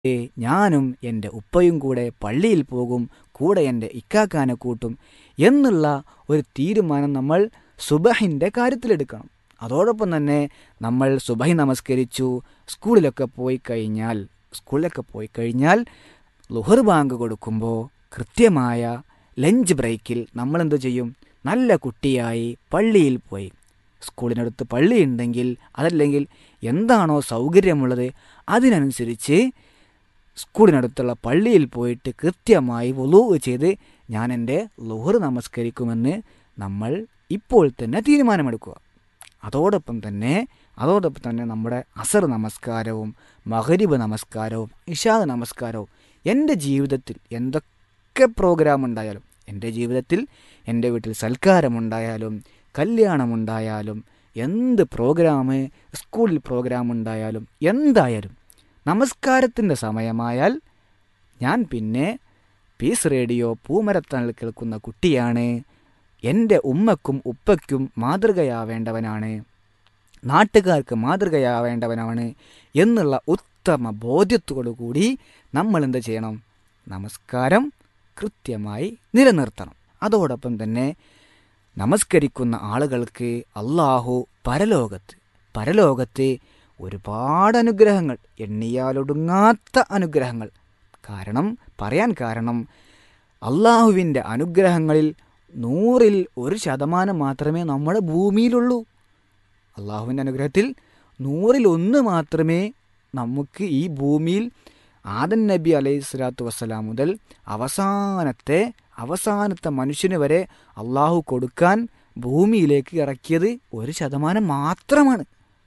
ഏ, ഞാനും എൻ്റെ ഉപ്പയും കൂടെ പള്ളിയിൽ പോകും കൂടെ എൻ്റെ ഇക്കാക്കാനെ കൂട്ടും എന്നുള്ള ഒരു തീരുമാനം നമ്മൾ സുബഹിൻ്റെ കാര്യത്തിലെടുക്കണം അതോടൊപ്പം തന്നെ നമ്മൾ സുബഹി നമസ്കരിച്ചു സ്കൂളിലൊക്കെ പോയി കഴിഞ്ഞാൽ സ്കൂളിലൊക്കെ പോയി കഴിഞ്ഞാൽ ലുഹർ ബാങ്ക് കൊടുക്കുമ്പോൾ കൃത്യമായ ലഞ്ച് ബ്രേക്കിൽ നമ്മൾ എന്ത് ചെയ്യും നല്ല കുട്ടിയായി പള്ളിയിൽ പോയി സ്കൂളിനടുത്ത് പള്ളി ഉണ്ടെങ്കിൽ അതല്ലെങ്കിൽ എന്താണോ സൗകര്യമുള്ളത് അതിനനുസരിച്ച് സ്കൂളിനടുത്തുള്ള പള്ളിയിൽ പോയിട്ട് കൃത്യമായി വുളൂ ചെയ്ത് ഞാൻ എൻ്റെ ലുഹർ നമസ്കരിക്കുമെന്ന് നമ്മൾ ഇപ്പോൾ തന്നെ തീരുമാനമെടുക്കുക അതോടൊപ്പം തന്നെ അതോടൊപ്പം തന്നെ നമ്മുടെ അസർ നമസ്കാരവും മഹരിബ് നമസ്കാരവും ഇഷാദ് നമസ്കാരവും എൻ്റെ ജീവിതത്തിൽ എന്തൊക്കെ പ്രോഗ്രാം ഉണ്ടായാലും എൻ്റെ ജീവിതത്തിൽ എൻ്റെ വീട്ടിൽ സൽക്കാരമുണ്ടായാലും കല്യാണമുണ്ടായാലും എന്ത് പ്രോഗ്രാം സ്കൂളിൽ പ്രോഗ്രാം ഉണ്ടായാലും എന്തായാലും നമസ്കാരത്തിൻ്റെ സമയമായാൽ ഞാൻ പിന്നെ പീസ് റേഡിയോ പൂമരത്തണൽ കേൾക്കുന്ന കുട്ടിയാണ് എൻ്റെ ഉമ്മക്കും ഉപ്പയ്ക്കും മാതൃകയാവേണ്ടവനാണ് നാട്ടുകാർക്ക് മാതൃകയാവേണ്ടവനാണ് എന്നുള്ള ഉത്തമ ബോധ്യത്തോടു കൂടി നമ്മൾ എന്ത് ചെയ്യണം നമസ്കാരം കൃത്യമായി നിലനിർത്തണം അതോടൊപ്പം തന്നെ നമസ്കരിക്കുന്ന ആളുകൾക്ക് അള്ളാഹു പരലോകത്ത് പരലോകത്ത് ഒരുപാട് അനുഗ്രഹങ്ങൾ എണ്ണിയാലൊടുങ്ങാത്ത അനുഗ്രഹങ്ങൾ കാരണം പറയാൻ കാരണം അള്ളാഹുവിൻ്റെ അനുഗ്രഹങ്ങളിൽ നൂറിൽ ഒരു ശതമാനം മാത്രമേ നമ്മുടെ ഭൂമിയിലുള്ളൂ അള്ളാഹുവിൻ്റെ അനുഗ്രഹത്തിൽ നൂറിൽ ഒന്ന് മാത്രമേ നമുക്ക് ഈ ഭൂമിയിൽ ആദൻ നബി അലൈഹി സ്വലാത്തു വസ്സലാം മുതൽ അവസാനത്തെ അവസാനത്തെ മനുഷ്യന് വരെ അള്ളാഹു കൊടുക്കാൻ ഭൂമിയിലേക്ക് ഇറക്കിയത് ഒരു ശതമാനം മാത്രമാണ്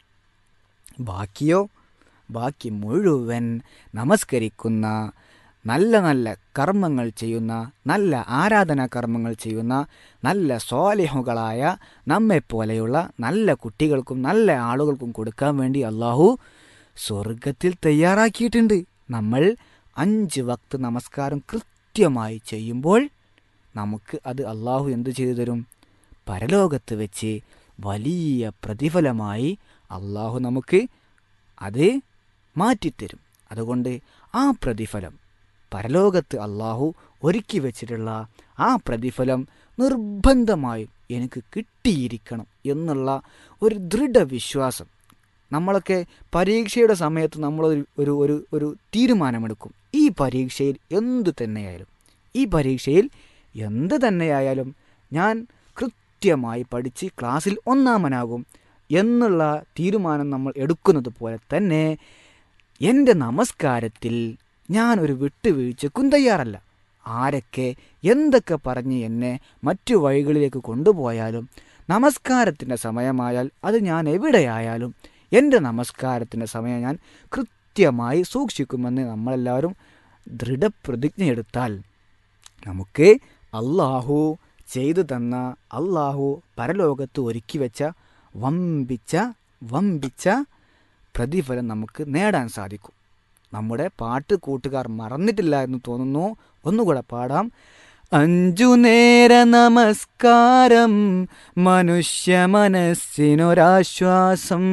ബാക്കിയോ ബാക്കി മുഴുവൻ നമസ്കരിക്കുന്ന നല്ല നല്ല കർമ്മങ്ങൾ ചെയ്യുന്ന നല്ല ആരാധനാ കർമ്മങ്ങൾ ചെയ്യുന്ന നല്ല സ്വാലിഹുകളായ നമ്മെപ്പോലെയുള്ള നല്ല കുട്ടികൾക്കും നല്ല ആളുകൾക്കും കൊടുക്കാൻ വേണ്ടി അള്ളാഹു സ്വർഗത്തിൽ തയ്യാറാക്കിയിട്ടുണ്ട് നമ്മൾ അഞ്ച് വക്ത് നമസ്കാരം കൃത്യമായി ചെയ്യുമ്പോൾ നമുക്ക് അത് അള്ളാഹു എന്തു ചെയ്തു തരും പരലോകത്ത് വെച്ച് വലിയ പ്രതിഫലമായി അള്ളാഹു നമുക്ക് അത് മാറ്റിത്തരും അതുകൊണ്ട് ആ പ്രതിഫലം പരലോകത്ത് അള്ളാഹു ഒരുക്കി വെച്ചിട്ടുള്ള ആ പ്രതിഫലം നിർബന്ധമായും എനിക്ക് കിട്ടിയിരിക്കണം എന്നുള്ള ഒരു ദൃഢവിശ്വാസം നമ്മളൊക്കെ പരീക്ഷയുടെ സമയത്ത് നമ്മൾ ഒരു ഒരു ഒരു ഒരു തീരുമാനമെടുക്കും ഈ പരീക്ഷയിൽ എന്തു തന്നെയായാലും ഈ പരീക്ഷയിൽ എന്ത് തന്നെയായാലും ഞാൻ കൃത്യമായി പഠിച്ച് ക്ലാസ്സിൽ ഒന്നാമനാകും എന്നുള്ള തീരുമാനം നമ്മൾ എടുക്കുന്നത് പോലെ തന്നെ എൻ്റെ നമസ്കാരത്തിൽ ഞാൻ ഒരു വിട്ടുവീഴ്ചക്കും തയ്യാറല്ല ആരൊക്കെ എന്തൊക്കെ പറഞ്ഞ് എന്നെ മറ്റു വഴികളിലേക്ക് കൊണ്ടുപോയാലും നമസ്കാരത്തിൻ്റെ സമയമായാൽ അത് ഞാൻ എവിടെയായാലും എൻ്റെ നമസ്കാരത്തിൻ്റെ സമയം ഞാൻ കൃത്യമായി സൂക്ഷിക്കുമെന്ന് നമ്മളെല്ലാവരും ദൃഢപ്രതിജ്ഞയെടുത്താൽ നമുക്ക് അള്ളാഹു ചെയ്തു തന്ന അള്ളാഹു പരലോകത്ത് ഒരുക്കി വെച്ച വമ്പിച്ച വമ്പിച്ച പ്രതിഫലം നമുക്ക് നേടാൻ സാധിക്കും നമ്മുടെ പാട്ട് കൂട്ടുകാർ മറന്നിട്ടില്ല എന്ന് തോന്നുന്നു ഒന്നുകൂടെ പാടാം അഞ്ചു നേര നമസ്കാരം മനുഷ്യ മനസ്സിനൊരാശ്വാസം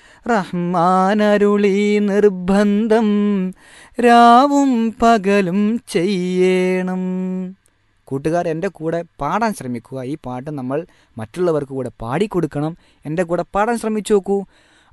റഹ്മാനരുളി നിർബന്ധം രാവും പകലും ചെയ്യണം കൂട്ടുകാർ എൻ്റെ കൂടെ പാടാൻ ശ്രമിക്കുക ഈ പാട്ട് നമ്മൾ മറ്റുള്ളവർക്ക് കൂടെ പാടിക്കൊടുക്കണം എൻ്റെ കൂടെ പാടാൻ ശ്രമിച്ചു നോക്കൂ